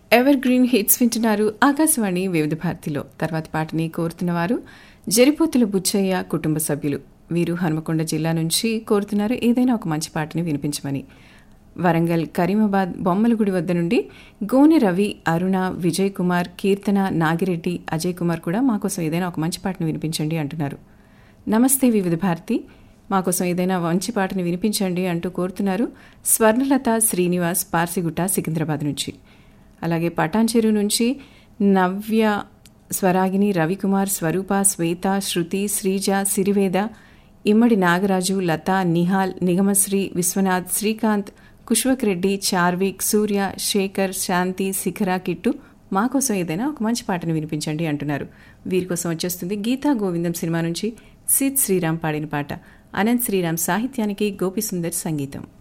ever green hits వింటున్నారు ఆకాశవాణి వివిధ భారతిలో తర్వాతి పాటని కోరుతున్నవారు జరిపోతుల బుచ్చయ్య కుటుంబ సభ్యులు వీరు హనుమకొండ జిల్లా నుంచి కోరుతున్నారు ఏదైనా ఒక మంచి పాటని వినిపించమని వరంగల్ కరీమాబాద్ బొమ్మలగుడి వద్ద నుండి గోనె రవి అరుణ విజయ్ కుమార్ కీర్తన నాగిరెడ్డి అజయ్ కుమార్ కూడా మాకోసం ఏదైనా ఒక మంచి పాటను వినిపించండి అంటున్నారు నమస్తే వివిధ భారతి మాకోసం ఏదైనా మంచి పాటని వినిపించండి అంటూ కోరుతున్నారు స్వర్ణలత శ్రీనివాస్ పార్సిగుట్ట సికింద్రాబాద్ నుంచి అలాగే పటాన్చెరు నుంచి నవ్య స్వరాగిని రవికుమార్ స్వరూప శ్వేత శృతి శ్రీజ సిరివేద ఇమ్మడి నాగరాజు లత నిహాల్ నిగమశ్రీ విశ్వనాథ్ శ్రీకాంత్ కుష్వక్ రెడ్డి చార్విక్ సూర్య శేఖర్ శాంతి శిఖర కిట్టు మా కోసం ఏదైనా ఒక మంచి పాటను వినిపించండి అంటున్నారు వీరి కోసం వచ్చేస్తుంది గీతా గోవిందం సినిమా నుంచి సిద్ శ్రీరామ్ పాడిన పాట అనంత్ శ్రీరామ్ సాహిత్యానికి గోపిసుందర్ సంగీతం